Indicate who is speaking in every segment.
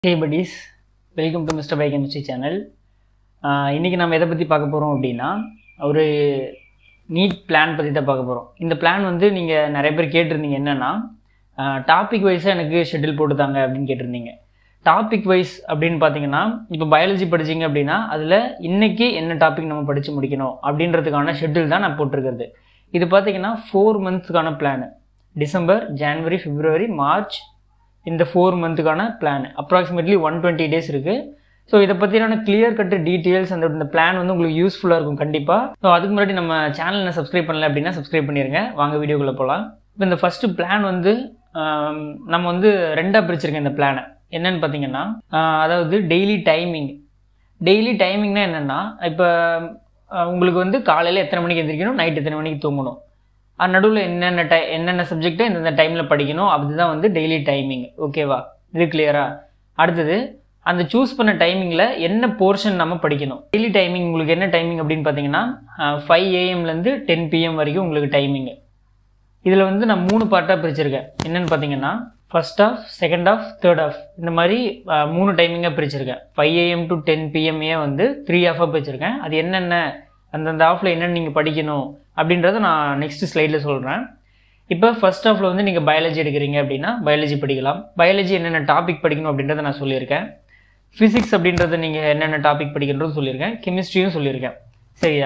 Speaker 1: hey buddies welcome to mister bi chemistry channel இன்றைக்கி நம்ம எதை பற்றி பார்க்க போகிறோம் அப்படின்னா ஒரு நீட் பிளான் பற்றி தான் பார்க்க போகிறோம் இந்த பிளான் வந்து நீங்கள் நிறைய பேர் கேட்டிருந்தீங்க என்னென்னா டாபிக் வைஸாக எனக்கு ஷெட்யூல் போட்டுத்தாங்க அப்படின்னு கேட்டிருந்தீங்க டாபிக் வைஸ் அப்படின்னு பார்த்தீங்கன்னா இப்போ பயாலஜி படிச்சீங்க அப்படின்னா அதில் இன்றைக்கி என்ன டாபிக் நம்ம படித்து முடிக்கணும் அப்படின்றதுக்கான ஷெட்யூல் தான் நான் போட்டிருக்கிறது இது பார்த்தீங்கன்னா ஃபோர் மந்த்ஸ்க்கான plan December January February March இந்த ஃபோர் மந்த்துக்கான plan approximately one twenty days இருக்குது ஸோ இதை பற்றியான கிளியர் கட்டு டீட்டெயில்ஸ் அந்த இந்த பிளான் வந்து உங்களுக்கு யூஸ்ஃபுல்லாக இருக்கும் கண்டிப்பாக ஸோ அதுக்கு முன்னாடி நம்ம சேனலை சப்ஸ்கிரைப் பண்ணல அப்படின்னா சப்ஸ்கிரைப் பண்ணிடுங்க வாங்க வீடியோக்குள்ளே போகலாம் இப்போ இந்த ஃபஸ்ட்டு பிளான் வந்து ஆம், நம்ம வந்து ரெண்டாக பிரிச்சிருக்கேன் இந்த பிளானை என்னன்னு பார்த்தீங்கன்னா ஆஹ், அதாவது டெய்லி டைமிங் டெய்லி டைமிங்னா என்னென்னா இப்போ உங்களுக்கு வந்து காலையில் எத்தனை மணிக்கு எந்திரிக்கணும் நைட் எத்தனை மணிக்கு தூங்கணும் நடுவில் என்னென்ன டை என்னென்ன சப்ஜெக்ட்டை இந்தந்த டைமில் படிக்கணும் அதுதான் வந்து டெய்லி டைமிங் ஓகேவா இது கிளியரா அடுத்தது அந்த சூஸ் பண்ண டைமிங்கில் என்ன போர்ஷன் நம்ம படிக்கணும் டெய்லி டைமிங் உங்களுக்கு என்ன டைமிங் அப்படின்னு பார்த்தீங்கன்னா ஃபைவ் ஏஎம்லேருந்து டென் பிஎம் வரைக்கும் உங்களுக்கு டைமிங் இதில் வந்து நான் மூணு பார்ட்டாக பிரிச்சிருக்கேன் என்னென்னு பார்த்தீங்கன்னா first half second half third half இந்த மாதிரி அஹ், மூணு டைமிங்காக பிரிச்சிருக்கேன் ஃபைவ் ஏஎம் டு டென் பிஎம்ஏ வந்து த்ரீ ஆஃபாக பிரிச்சிருக்கேன் அது என்னென்ன அந்தந்த ஆஃபில் என்னென்ன நீங்கள் படிக்கணும் அப்படின்றத நான் நெக்ஸ்ட் ஸ்லைடில் சொல்கிறேன் இப்போ ஃபர்ஸ்ட் ஆஃபில் வந்து நீங்கள் பயாலஜி எடுக்கிறீங்க அப்படின்னா பயாலஜி படிக்கலாம் பயாலஜி என்னென்ன டாபிக் படிக்கணும் அப்படின்றத நான் சொல்லியிருக்கேன் ஃபிசிக்ஸ் அப்படின்றத நீங்கள் என்னென்ன டாபிக் படிக்கணும்னு சொல்லியிருக்கேன் கெமிஸ்ட்ரியும் சொல்லியிருக்கேன் சரியா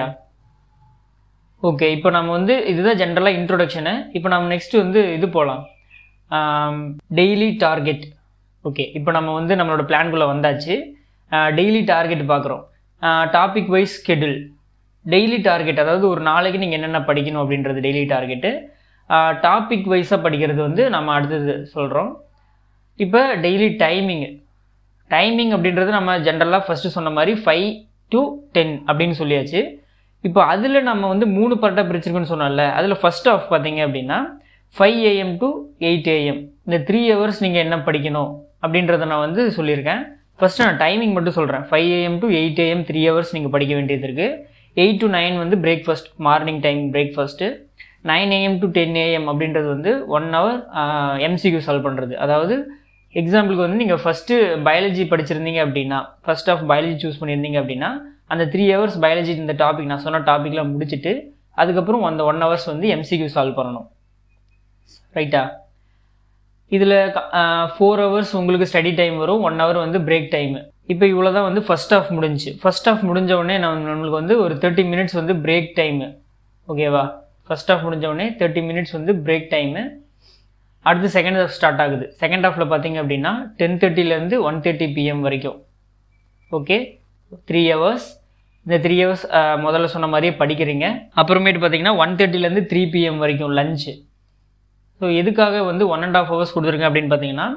Speaker 1: ஓகே இப்போ நம்ம வந்து இதுதான் ஜென்ரலாக இன்ட்ரோடக்ஷனு இப்போ நம்ம நெக்ஸ்ட் வந்து இது போகலாம் டெய்லி டார்கெட் ஓகே இப்போ நம்ம வந்து நம்மளோட பிளான்குள்ளே வந்தாச்சு டெய்லி டார்கெட் பார்க்குறோம் topic wise schedule daily target அதாவது ஒரு நாளைக்கு நீங்கள் என்னென்ன படிக்கணும் அப்படின்றது டெய்லி டார்கெட்டு டாபிக் வைஸாக படிக்கிறது வந்து நம்ம அடுத்தது சொல்கிறோம் இப்போ டெய்லி டைமிங் டைமிங் அப்படின்றது நம்ம ஜென்ரலாக ஃபஸ்ட்டு சொன்ன மாதிரி ஃபைவ் டு டென் அப்படின்னு சொல்லியாச்சு இப்போ அதில் நம்ம வந்து மூணு பார்ட்டாக பிரிச்சிருக்குன்னு சொன்னோம்ல அதில் ஃபஸ்ட் ஆஃப் பார்த்தீங்க அப்படின்னா five AM to eight AM இந்த த்ரீ ஹவர்ஸ் நீங்கள் என்ன படிக்கணும் அப்படின்றத நான் வந்து சொல்லியிருக்கேன் ஃபஸ்ட்டு நான் டைமிங் மட்டும் சொல்கிறேன் five AM to eight AM three hours நீங்கள் படிக்க வேண்டியது இருக்குது எயிட் டு நைன் வந்து breakfast morning time breakfast nine AM to ten AM அப்படின்றது வந்து ஒன் ஹவர் எம்சிக்யூ சால்வ் பண்ணுறது அதாவது எக்ஸாம்பிளுக்கு வந்து நீங்கள் ஃபஸ்ட்டு பயாலஜி படிச்சிருந்தீங்க அப்படின்னா ஃபர்ஸ்ட் ஆஃப் பயாலஜி சூஸ் பண்ணியிருந்தீங்க அப்படின்னா அந்த த்ரீ ஹவர்ஸ் பயாலஜி இந்த டாபிக் நான் சொன்ன டாப்பிக்லாம் முடிச்சுட்டு அதுக்கப்புறம் அந்த ஒன் ஹவர்ஸ் வந்து எம்சிக்யூ சால்வ் பண்ணணும் ரைட்டா இதில் ஃபோர் ஹவர்ஸ் உங்களுக்கு ஸ்டடி டைம் வரும் ஒன் ஹவர் வந்து பிரேக் டைமு இப்போ இவ்வளோ தான் வந்து ஃபஸ்ட் ஆஃப் முடிஞ்சு ஃபஸ்ட் ஆஃப் முடிஞ்ச உடனே நம்ம நம்மளுக்கு வந்து ஒரு தேர்ட்டி மினிட்ஸ் வந்து பிரேக் டைமு ஓகேவா ஃபஸ்ட் ஆஃப் முடிஞ்ச உடனே தேர்ட்டி மினிட்ஸ் வந்து பிரேக் டைமு அடுத்து செகண்ட் ஹாஃப் ஸ்டார்ட் ஆகுது செகண்ட் ஹாஃபில் பார்த்தீங்க அப்படின்னா டென் தேர்ட்டிலேருந்து ஒன் தேர்ட்டி பிஎம் வரைக்கும் ஓகே த்ரீ ஹவர்ஸ் இந்த த்ரீ ஹவர்ஸ் முதல்ல சொன்ன மாதிரியே படிக்கிறீங்க அப்புறமேட்டு பார்த்தீங்கன்னா ஒன் தேர்ட்டிலேருந்து த்ரீ பிஎம் வரைக்கும் லஞ்சு ஸோ எதுக்காக வந்து ஒன் அண்ட் ஆஃப் ஹவர்ஸ் கொடுத்துருங்க அப்படின்னு பார்த்தீங்கன்னா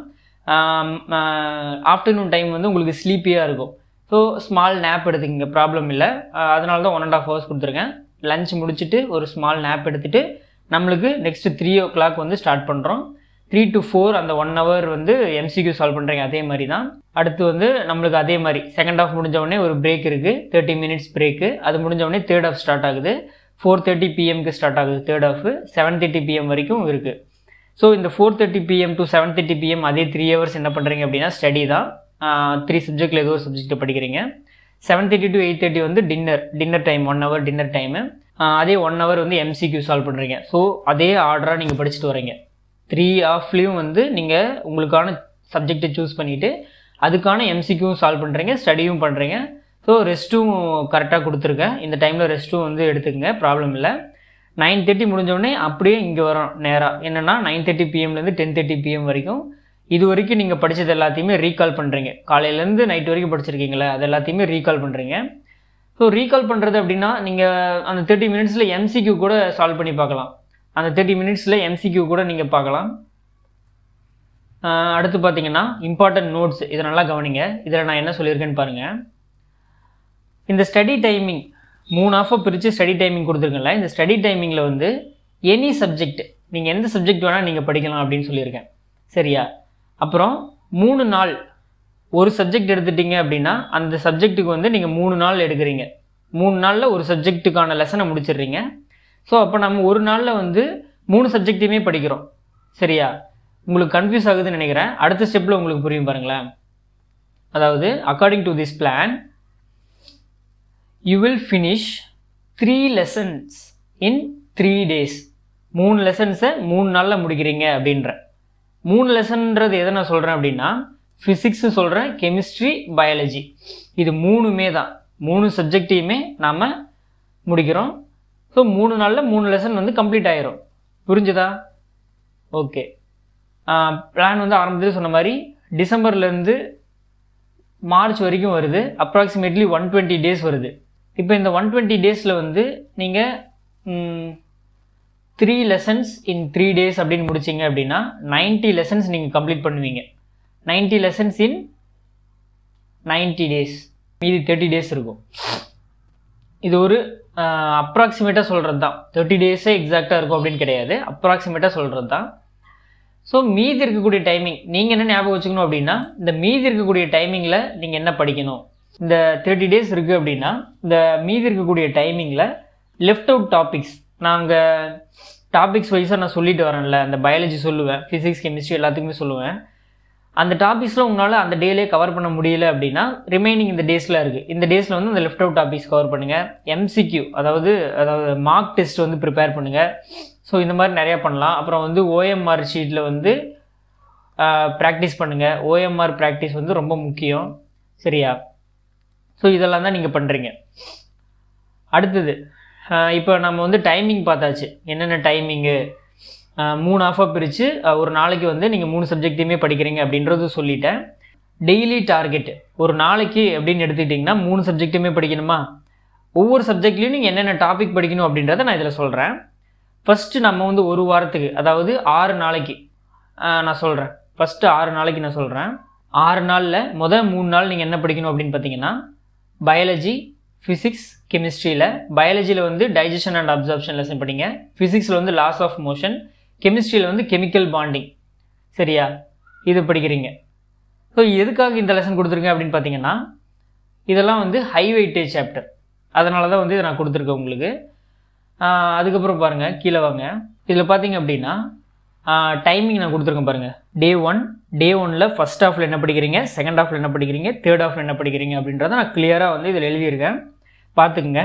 Speaker 1: ஆஃப்டர்நூன் டைம் வந்து உங்களுக்கு ஸ்லீப்பியாக இருக்கும் ஸோ ஸ்மால் நேப் எடுத்துக்கிங்க ப்ராப்ளம் இல்லை அதனால தான் ஒன் அண்ட் ஆஃப் ஹவர்ஸ் கொடுத்துருக்கேன் லஞ்ச் முடிச்சுட்டு ஒரு ஸ்மால் நேப் எடுத்துகிட்டு நம்மளுக்கு நெக்ஸ்ட்டு த்ரீ ஓ கிளாக் வந்து ஸ்டார்ட் பண்ணுறோம் த்ரீ டு ஃபோர் அந்த ஒன் ஹவர் வந்து எம்சிக்யூ சால்வ் பண்ணுறீங்க அதே மாதிரி தான் அடுத்து வந்து நம்மளுக்கு அதே மாதிரி செகண்ட் ஆஃப் முடிஞ்ச உடனே ஒரு பிரேக் இருக்குது தேர்ட்டி மினிட்ஸ் பிரேக்கு அது முடிஞ்ச உடனே தேர்ட் ஆஃப் ஸ்டார்ட் ஆகுது ஃபோர் தேர்ட்டி பிஎம்க்கு ஸ்டார்ட் ஆகுது third half seven thirty PM வரைக்கும் இருக்குது ஸோ இந்த four thirty PM to seven thirty PM அதே த்ரீ ஹவர்ஸ் என்ன பண்ணுறீங்க அப்படின்னா ஸ்டடி தான் த்ரீ சப்ஜெக்டில் ஏதோ ஒரு சப்ஜெக்ட்டை படிக்கிறீங்க seven thirty to eight thirty வந்து dinner dinner time one hour dinner time அதே ஒன் ஹவர் வந்து எம்சிக்யூ சால்வ் பண்ணுறீங்க ஸோ அதே ஆர்டராக நீங்கள் படிச்சுட்டு வரீங்க த்ரீ ஆஃப்லேயும் வந்து நீங்கள் உங்களுக்கான சப்ஜெக்டை சூஸ் பண்ணிவிட்டு அதுக்கான எம்சிக்யூவும் சால்வ் பண்ணுறீங்க ஸ்டடியும் பண்ணுறீங்க ஸோ ரெஸ்ட்டும் கரெக்டாக கொடுத்துருக்கேன் இந்த டைமில் ரெஸ்ட்டும் வந்து எடுத்துக்கங்க ப்ராப்ளம் இல்லை நைன் தேர்ட்டி முடிஞ்சோடனே அப்படியே இங்கே வரோம் நேராக என்னென்னா நைன் தேர்ட்டி பிஎம்லேருந்து டென் தேர்ட்டி பிஎம் வரைக்கும் இது வரைக்கும் நீங்கள் படித்தது எல்லாத்தையுமே ரீகால் பண்ணுறீங்க காலையிலேருந்து நைட் வரைக்கும் படிச்சிருக்கீங்களே அது எல்லாத்தையுமே ரீகால் பண்ணுறீங்க ஸோ ரீகால் பண்ணுறது அப்படின்னா நீங்கள் அந்த தேர்ட்டி மினிட்ஸில் எம்சிக்யூ கூட சால்வ் பண்ணி பார்க்கலாம் அந்த தேர்ட்டி மினிட்ஸில் எம்சிக்யூ கூட நீங்கள் பார்க்கலாம் ஆஹ் அடுத்து பார்த்தீங்கன்னா இம்பார்ட்டன்ட் நோட்ஸ் இதை நல்லா கவனிங்க இதில் நான் என்ன சொல்லியிருக்கேன்னு பாருங்கள் இந்த ஸ்டடி டைமிங் மூணு ஆஃபாக பிரித்து ஸ்டடி டைமிங் கொடுத்துருக்கேன்ல இந்த ஸ்டடி டைமிங்கில் வந்து எனி சப்ஜெக்ட் நீங்கள் எந்த சப்ஜெக்ட் வேணால் நீங்கள் படிக்கலாம் அப்படின்னு சொல்லியிருக்கேன் சரியா அப்புறம் மூணு நாள் ஒரு சப்ஜெக்ட் எடுத்துட்டீங்க அப்படின்னா அந்த சப்ஜெக்ட்டுக்கு வந்து நீங்கள் மூணு நாள் எடுக்கிறீங்க மூணு நாளில் ஒரு சப்ஜெக்ட்டுக்கான லெசனை முடிச்சிடுறீங்க ஸோ அப்போ நம்ம ஒரு நாளில் வந்து மூணு சப்ஜெக்டையுமே படிக்கிறோம் சரியா உங்களுக்கு கன்ஃபியூஸ் ஆகுதுன்னு நினைக்கிறேன் அடுத்த ஸ்டெப்பில் உங்களுக்கு புரியும் பாருங்களேன் அதாவது according to this plan you will finish three lessons in three days மூணு லெசன்ஸை மூணு நாளில் முடிக்கிறீங்க அப்படின்ற மூணு லெசன்ன்றது எதை நான் சொல்கிறேன் அப்படின்னா ஃபிசிக்ஸு சொல்கிறேன் கெமிஸ்ட்ரி பயாலஜி இது மூணுமே தான் மூணு சப்ஜெக்டையுமே நாம் முடிக்கிறோம் ஸோ மூணு நாளில் மூணு லெசன் வந்து கம்ப்ளீட் ஆயிரும் புரிஞ்சுதா ஓகே பிளான் வந்து ஆரம்பத்தில் சொன்ன மாதிரி டிசம்பர்லேருந்து மார்ச் வரைக்கும் வருது அப்ராக்சிமேட்லி ஒன் டுவெண்ட்டி டேஸ் வருது இப்போ இந்த ஒன் டுவெண்ட்டி டேஸில் வந்து நீங்கள் three lessons in three days அப்படின்னு முடிச்சிங்க அப்படின்னா நைன்ட்டி லெசன்ஸ் நீங்கள் கம்ப்ளீட் பண்ணுவீங்க ninety lessons in ninety days மீதி தேர்ட்டி டேஸ் இருக்கும் இது ஒரு அப்ராக்சிமேட்டாக சொல்கிறது தான் தேர்ட்டி டேஸே எக்ஸாக்டாக இருக்கும் அப்படின்னு கிடையாது அப்ராக்சிமேட்டாக சொல்கிறது தான் ஸோ மீதி இருக்கக்கூடிய டைமிங் நீங்கள் என்ன ஞாபகம் வச்சுக்கணும் அப்படின்னா இந்த மீதி இருக்கக்கூடிய டைமிங்கில் நீங்கள் என்ன படிக்கணும் இந்த தேர்ட்டி டேஸ் இருக்குது அப்படின்னா இந்த மீதி இருக்கக்கூடிய டைமிங்கில் லெஃப்ட் அவுட் டாபிக்ஸ் நாங்கள் டாபிக்ஸ் வைஸாக நான் சொல்லிட்டு வரேன்ல அந்த பயாலஜி சொல்லுவேன் ஃபிசிக்ஸ் கெமிஸ்ட்ரி எல்லாத்துக்குமே சொல்லுவேன் அந்த டாபிக்ஸில் உங்களால் அந்த டேலே கவர் பண்ண முடியல அப்படின்னா ரிமைனிங் இந்த டேஸில் இருக்குது இந்த டேஸில் வந்து அந்த லெஃப்ட் அவுட் டாபிக்ஸ் கவர் பண்ணுங்கள் எம்சிக்யூ அதாவது அதாவது மார்க் டெஸ்ட் வந்து ப்ரிப்பேர் பண்ணுங்கள் ஸோ இந்த மாதிரி நிறையா பண்ணலாம் அப்புறம் வந்து ஓஎம்ஆர் ஷீட்டில் வந்து ப்ராக்டிஸ் பண்ணுங்கள் ஓஎம்ஆர் ப்ராக்டிஸ் வந்து ரொம்ப முக்கியம் சரியா ஸோ இதெல்லாம் தான் நீங்கள் பண்ணுறீங்க அடுத்தது இப்போ நம்ம வந்து டைமிங் பார்த்தாச்சு என்னென்ன டைமிங்கு மூணு ஆஃபாக பிரித்து ஒரு நாளைக்கு வந்து நீங்கள் மூணு சப்ஜெக்டையுமே படிக்கிறீங்க அப்படின்றது சொல்லிட்டேன் டெய்லி டார்கெட் ஒரு நாளைக்கு அப்படின்னு எடுத்துக்கிட்டிங்கன்னா மூணு சப்ஜெக்ட்டுமே படிக்கணுமா ஒவ்வொரு சப்ஜெக்ட்லேயும் நீங்கள் என்னென்ன டாபிக் படிக்கணும் அப்படின்றத நான் இதில் சொல்கிறேன் ஃபஸ்ட்டு நம்ம வந்து ஒரு வாரத்துக்கு அதாவது ஆறு நாளைக்கு நான் சொல்கிறேன் ஃபஸ்ட்டு ஆறு நாளைக்கு நான் சொல்கிறேன் ஆறு நாளில் மொதல் மூணு நாள் நீங்கள் என்ன படிக்கணும் அப்படின்னு பார்த்தீங்கன்னா பயாலஜி ஃபிசிக்ஸ் கெமிஸ்ட்ரியில் பயாலஜியில் வந்து டைஜஷன் அண்ட் அப்சர்ப்ஷன் லெசன் படிங்க ஃபிசிக்ஸில் வந்து லாஸ் ஆஃப் மோஷன் கெமிஸ்ட்ரியில் வந்து கெமிக்கல் பாண்டிங் சரியா இது படிக்கிறீங்க ஸோ எதுக்காக இந்த லெசன் கொடுத்துருக்கேன் அப்படின்னு பார்த்தீங்கன்னா இதெல்லாம் வந்து ஹை வெயிட்டேஜ் சாப்டர் அதனால தான் வந்து இதை நான் கொடுத்துருக்கேன் உங்களுக்கு அதுக்கப்புறம் பாருங்கள் கீழே வாங்க இதில் பார்த்தீங்க அப்படின்னா டைமிங் நான் கொடுத்துருக்கேன் பாருங்கள் டே ஒன் டே ஒனில் ஃபஸ்ட் ஹாஃபில் என்ன படிக்கிறீங்க செகண்ட் ஹாஃபில் என்ன படிக்கிறீங்க தேர்ட் ஹாஃபில் என்ன படிக்கிறீங்க அப்படின்றத நான் கிளியராக வந்து இதில் எழுதியிருக்கேன் பார்த்துக்குங்க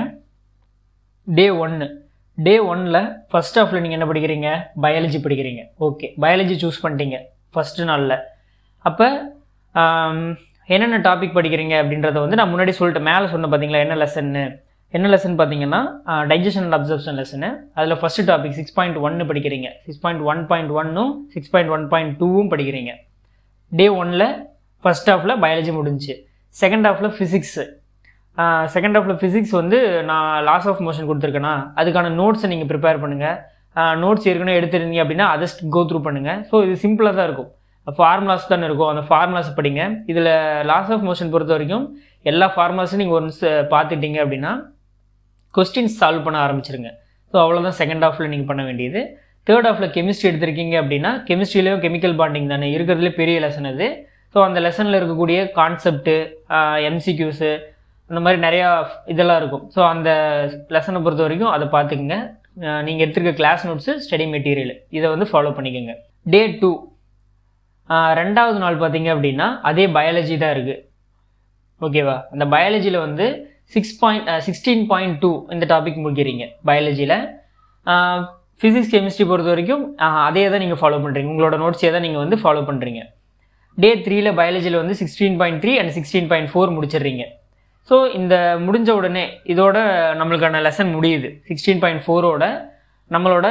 Speaker 1: டே ஒன்று டே ஒனில் ஃபஸ்ட் ஹாஃபில் நீங்கள் என்ன படிக்கிறீங்க பயாலஜி படிக்கிறீங்க ஓகே பயாலஜி சூஸ் பண்ணிட்டீங்க ஃபஸ்ட்டு நாளில் அப்போ என்னென்ன டாபிக் படிக்கிறீங்க அப்படின்றத வந்து நான் முன்னாடி சொல்லிட்டேன் மேலே சொன்ன பார்த்தீங்களா என்ன லெசன்னு என்ன லெசன் பார்த்தீங்கன்னா டைஜஷன் அண்ட் அப்சர்ப்ஷன் லெசனு அதில் ஃபஸ்ட்டு டாபிக் சிக்ஸ் பாயிண்ட் ஒன்று படிக்கிறீங்க சிக்ஸ் பாயிண்ட் ஒன் பாயிண்ட் ஒன்னும் சிக்ஸ் பாயிண்ட் ஒன் பாயிண்ட் டூவும் படிக்கிறீங்க டே ஒனில் ஃபஸ்ட் ஹாஃபில் பயாலஜி முடிஞ்சு செகண்ட் ஹாஃபில் ஃபிசிக்ஸு செகண்ட் ஹாஃபில் ஃபிசிக்ஸ் வந்து நான் லாஸ் ஆஃப் மோஷன் கொடுத்துருக்கேன்னா அதுக்கான நோட்ஸை நீங்கள் ப்ரிப்பேர் பண்ணுங்கள் நோட்ஸ் ஏற்கனவே எடுத்துருந்தீங்க அப்படின்னா அதை கோ த்ரூ பண்ணுங்கள் ஸோ இது சிம்பிளாக தான் இருக்கும் ஃபார்முலாஸ் தானே இருக்கும் அந்த ஃபார்முலாஸ் படிங்க இதில் லாஸ் ஆஃப் மோஷன் பொறுத்த வரைக்கும் எல்லா ஃபார்முலாஸும் நீங்கள் ஒன்ஸ் பார்த்துட்டீங்க அப்படின்னா கொஸ்டின்ஸ் சால்வ் பண்ண ஆரம்பிச்சிருங்க ஸோ அவ்வளோதான் செகண்ட் ஹாஃபில் நீங்கள் பண்ண வேண்டியது தேர்ட் ஹாஃபில் கெமிஸ்ட்ரி எடுத்திருக்கீங்க அப்படின்னா கெமிஸ்ட்ரியிலையும் கெமிக்கல் பாண்டிங் தானே இருக்கிறதுலே பெரிய லெசன் அது ஸோ அந்த லெசனில் இருக்கக்கூடிய கான்செப்ட்டு எம்சிக்யூஸு அந்த மாதிரி நிறையா இதெல்லாம் இருக்கும் ஸோ அந்த லெசனை பொறுத்த வரைக்கும் அதை பார்த்துக்குங்க நீங்கள் எடுத்துருக்க கிளாஸ் நோட்ஸு ஸ்டடி மெட்டீரியல் இதை வந்து ஃபாலோ பண்ணிக்கோங்க டே டூ ரெண்டாவது நாள் பார்த்தீங்க அப்படின்னா அதே பயாலஜி தான் இருக்குது ஓகேவா அந்த பயாலஜியில் வந்து six point sixteen point two இந்த டாபிக் முடிக்கிறீங்க பயாலஜியில் ஃபிசிக்ஸ் கெமிஸ்ட்ரி பொறுத்த வரைக்கும் அதே தான் நீங்கள் ஃபாலோ பண்ணுறீங்க உங்களோட நோட்ஸே தான் நீங்கள் வந்து ஃபாலோ பண்ணுறீங்க டே த்ரீல பயாலஜியில் வந்து sixteen point three and sixteen point four முடிச்சிடுறீங்க ஸோ இந்த முடிஞ்ச உடனே இதோட நம்மளுக்கான லெசன் முடியுது சிக்ஸ்டீன் பாயிண்ட் ஃபோரோட நம்மளோட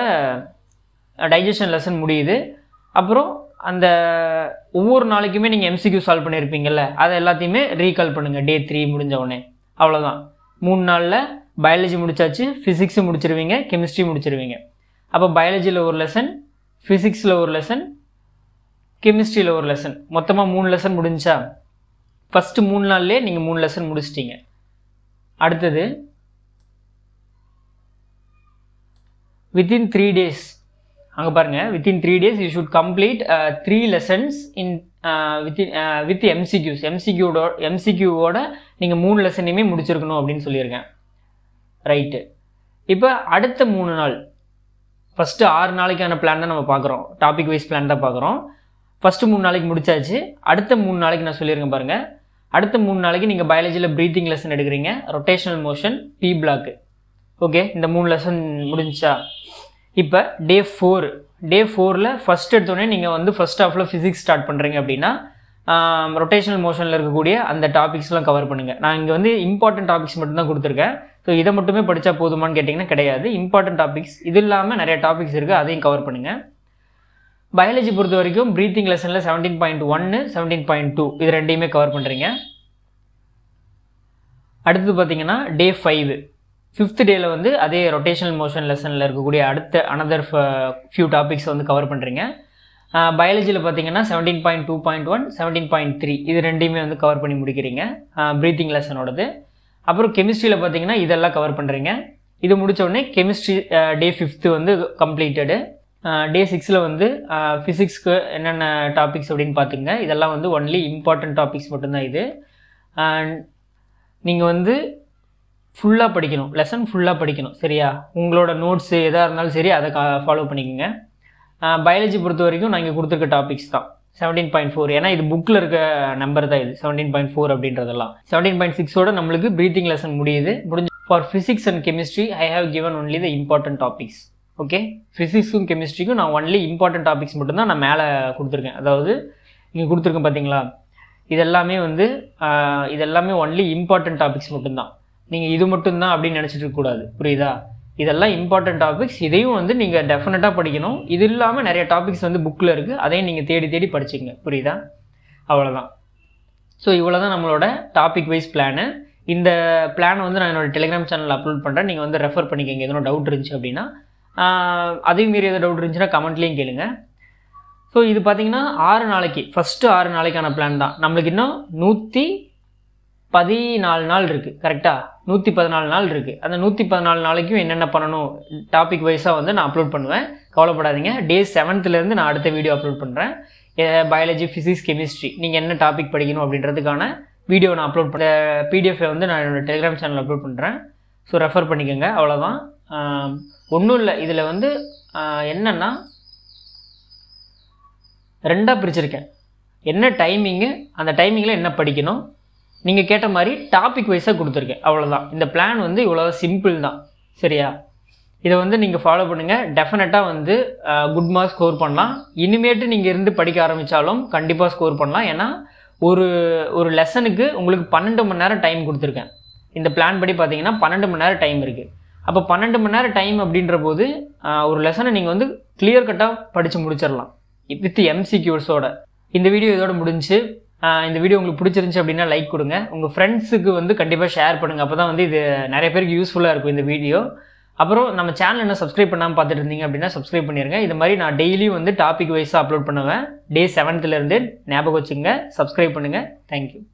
Speaker 1: டைஜஷன் லெசன் முடியுது அப்புறம் அந்த ஒவ்வொரு நாளைக்குமே நீங்கள் எம்சிக்யூ சால்வ் பண்ணியிருப்பீங்கல்ல அதை எல்லாத்தையுமே ரீகால் பண்ணுங்கள் டே த்ரீ முடிஞ்ச உடனே அவ்வளோதான் மூணு நாளில் பயாலஜி முடிச்சாச்சு ஃபிசிக்ஸு முடிச்சிருவீங்க கெமிஸ்ட்ரி முடிச்சிருவீங்க அப்போ பயாலஜியில் ஒரு லெசன் ஃபிசிக்ஸில் ஒரு லெசன் கெமிஸ்ட்ரியில் ஒரு லெசன் மொத்தமாக மூணு லெசன் முடிஞ்சா ஃபஸ்ட்டு மூணு நாள்லேயே நீங்கள் மூணு லெசன் முடிச்சிட்டீங்க அடுத்தது வித்தின் த்ரீ டேஸ் அங்கே பாருங்கள் within three days you should complete three lessons in within with MCQs எம்சிக்யூட எம்சிக்யூவோட நீங்கள் மூணு லெசனையுமே முடிச்சிருக்கணும் அப்படின்னு சொல்லியிருக்கேன் ரைட்டு இப்போ அடுத்த மூணு நாள் ஃபஸ்ட்டு ஆறு நாளைக்கான பிளான் தான் நம்ம பார்க்குறோம் டாபிக் வைஸ் பிளான் தான் பார்க்குறோம் ஃபஸ்ட்டு மூணு நாளைக்கு முடிச்சாச்சு அடுத்த மூணு நாளைக்கு நான் சொல்லியிருக்கேன் பாருங்கள் அடுத்த மூணு நாளைக்கு நீங்கள் பயாலஜியில் ப்ரீத்திங் லெசன் எடுக்கிறீங்க rotational motion P block okay இந்த மூணு லெசன் முடிஞ்சா இப்போ டே ஃபோர் டே ஃபோரில் ஃபஸ்ட் எடுத்தோடனே நீங்கள் வந்து ஃபஸ்ட் ஹாஃபில் ஃபிசிக்ஸ் ஸ்டார்ட் பண்ணுறீங்க அப்படின்னா ரொட்டேஷனல் மோஷனில் இருக்கக்கூடிய அந்த டாபிக்ஸ்லாம் கவர் பண்ணுங்கள் நான் இங்கே வந்து இம்பார்ட்டன்ட் டாபிக்ஸ் மட்டும்தான் கொடுத்துருக்கேன் ஸோ இதை மட்டுமே படித்தா போதுமான்னு கேட்டிங்கன்னா கிடையாது இம்பார்ட்டன்ட் டாபிக்ஸ் இது இல்லாமல் நிறைய டாபிக்ஸ் இருக்குது அதையும் கவர் பண்ணுங்கள் பயாலஜி பொறுத்த வரைக்கும் ப்ரீத்திங் லெசனில் செவன்டீன் பாயிண்ட் ஒன்று செவன்டீன் பாயிண்ட் டூ இது ரெண்டையுமே கவர் பண்ணுறீங்க அடுத்தது பார்த்தீங்கன்னா டே ஃபைவ் ஃபிஃப்த் டேயில் வந்து அதே ரொட்டேஷனல் மோஷன் லெசனில் இருக்கக்கூடிய அடுத்த அனதர் ஃபியூ டாபிக்ஸ் வந்து கவர் பண்ணுறீங்க பயாலஜியில் பார்த்தீங்கன்னா seventeen point two point one seventeen point three இது ரெண்டையுமே வந்து கவர் பண்ணி முடிக்கிறீங்க ப்ரீத்திங் லெசனோடது அப்புறம் கெமிஸ்ட்ரியில் பார்த்தீங்கன்னா இதெல்லாம் கவர் பண்ணுறீங்க இது முடிச்ச உடனே கெமிஸ்ட்ரி டே ஃபிஃப்த்து வந்து கம்ப்ளீட்டடு டே சிக்ஸில் வந்து ஃபிசிக்ஸ்க்கு என்னென்ன டாபிக்ஸ் அப்படின்னு பார்த்துங்க இதெல்லாம் வந்து ஒன்லி இம்பார்ட்டன்ட் டாபிக்ஸ் மட்டும்தான் இது நீங்கள் வந்து ஃபுல்லாக படிக்கணும் லெசன் ஃபுல்லாக படிக்கணும் சரியா உங்களோட நோட்ஸு எதாக இருந்தாலும் சரி அதை ஃபாலோ பண்ணிக்கோங்க பயாலஜி பொறுத்த வரைக்கும் நான் இங்கே கொடுத்துருக்க டாபிக்ஸ் தான் செவன்டீன் பாயிண்ட் ஃபோர் ஏன்னா இது புக்கில் இருக்க நம்பர் தான் இது செவன்டீன் பாயிண்ட் ஃபோர் அப்படின்றதெல்லாம் செவன்டீன் பாயிண்ட் சிக்ஸோட நம்மளுக்கு ப்ரீத்திங் லெசன் முடியுது முடிஞ்சு for physics and chemistry I have given only the important topics okay ஃபிசிக்ஸும் கெமிஸ்ட்ரிக்கும் நான் ஒன்லி இம்பார்ட்டன்ட் டாபிக்ஸ் மட்டும்தான் நான் மேலே கொடுத்துருக்கேன் அதாவது இங்கே கொடுத்துருக்கேன் பார்த்தீங்களா இதெல்லாமே வந்து இதெல்லாமே ஒன்லி இம்பார்ட்டன்ட் டாபிக்ஸ் மட்டும்தான் நீங்கள் இது மட்டும்தான் அப்படின்னு நினச்சிட்டு இருக்கக்கூடாது புரியுதா இதெல்லாம் இம்பார்ட்டன்ட் டாபிக்ஸ் இதையும் வந்து நீங்கள் டெஃபினட்டாக படிக்கணும் இது இல்லாமல் நிறைய டாபிக்ஸ் வந்து புக்கில் இருக்குது அதையும் நீங்கள் தேடி தேடி படிச்சிங்க புரியுதா அவ்வளோதான் ஸோ இவ்வளோ தான் நம்மளோட டாபிக் வைஸ் பிளானு இந்த பிளானை வந்து நான் என்னோடய டெலிகிராம் சேனலில் அப்லோட் பண்ணுறேன் நீங்கள் வந்து ரெஃபர் பண்ணிக்கோங்க எதனா டவுட் இருந்துச்சு அப்படின்னா அதையும் மீறி எதாவது டவுட் இருந்துச்சுன்னா கமெண்ட்லேயும் கேளுங்க ஸோ இது பார்த்தீங்கன்னா ஆறு நாளைக்கு ஃபஸ்ட்டு ஆறு நாளைக்கான பிளான் தான் நம்மளுக்கு இன்னும் நூற்றி பதினாலு நாள் இருக்குது கரெக்டாக நூற்றி பதினாலு நாள் இருக்குது அந்த நூற்றி பதினாலு நாளைக்கும் என்னென்ன பண்ணணும் டாபிக் வைஸாக வந்து நான் அப்லோட் பண்ணுவேன் கவலைப்படாதீங்க டே செவன்த்துலேருந்து நான் அடுத்த வீடியோ அப்லோட் பண்ணுறேன் பயாலஜி ஃபிசிக்ஸ் கெமிஸ்ட்ரி நீங்கள் என்ன டாபிக் படிக்கணும் அப்படின்றதுக்கான வீடியோ நான் அப்லோட் பண்ண பிடிஎஃபை வந்து நான் என்னோடய டெலிகிராம் சேனல் அப்லோட் பண்ணுறேன் ஸோ ரெஃபர் பண்ணிக்கோங்க அவ்வளோதான் ஒன்றும் இல்லை இதில் வந்து என்னென்னா ரெண்டாக பிரிச்சிருக்கேன் என்ன டைமிங்கு அந்த டைமிங்கில் என்ன படிக்கணும் நீங்கள் கேட்ட மாதிரி டாபிக் வைஸாக கொடுத்துருக்கேன் அவ்வளோதான் இந்த பிளான் வந்து இவ்வளோ சிம்பிள் தான் சரியா இதை வந்து நீங்கள் ஃபாலோ பண்ணுங்கள் டெஃபினட்டாக வந்து குட் மார்க் ஸ்கோர் பண்ணலாம் இனிமேட்டு நீங்கள் இருந்து படிக்க ஆரம்பித்தாலும் கண்டிப்பாக ஸ்கோர் பண்ணலாம் ஏன்னா ஒரு ஒரு லெசனுக்கு உங்களுக்கு பன்னெண்டு மணி நேரம் டைம் கொடுத்துருக்கேன் இந்த பிளான் படி பார்த்தீங்கன்னா பன்னெண்டு மணி நேரம் டைம் இருக்குது அப்போ பன்னெண்டு மணி நேரம் டைம் அப்படின்ற போது ஒரு லெசனை நீங்கள் வந்து கிளியர் கட்டாக படித்து முடிச்சிடலாம் வித் எம்சிக்யூர்ஸோட இந்த வீடியோ இதோட முடிஞ்சு இந்த வீடியோ உங்களுக்கு பிடிச்சிருந்துச்சி அப்படின்னா லைக் கொடுங்க உங்கள் ஃப்ரெண்ட்ஸுக்கு வந்து கண்டிப்பாக ஷேர் பண்ணுங்கள் அப்போ தான் வந்து இது நிறைய பேருக்கு யூஸ்ஃபுல்லாக இருக்கும் இந்த வீடியோ அப்புறம் நம்ம சேனல் என்ன சப்ஸ்கிரைப் பண்ணாமல் பார்த்துட்டு இருந்தீங்க அப்படின்னா சப்ஸ்கிரைப் பண்ணிடுங்க இது மாதிரி நான் டெய்லியும் வந்து டாபிக் வைஸாக அப்லோட் பண்ணுவேன் டே செவன்த்துலேருந்து ஞாபகம் வச்சுங்க சப்ஸ்கிரைப் பண்ணுங்கள் தேங்க்யூ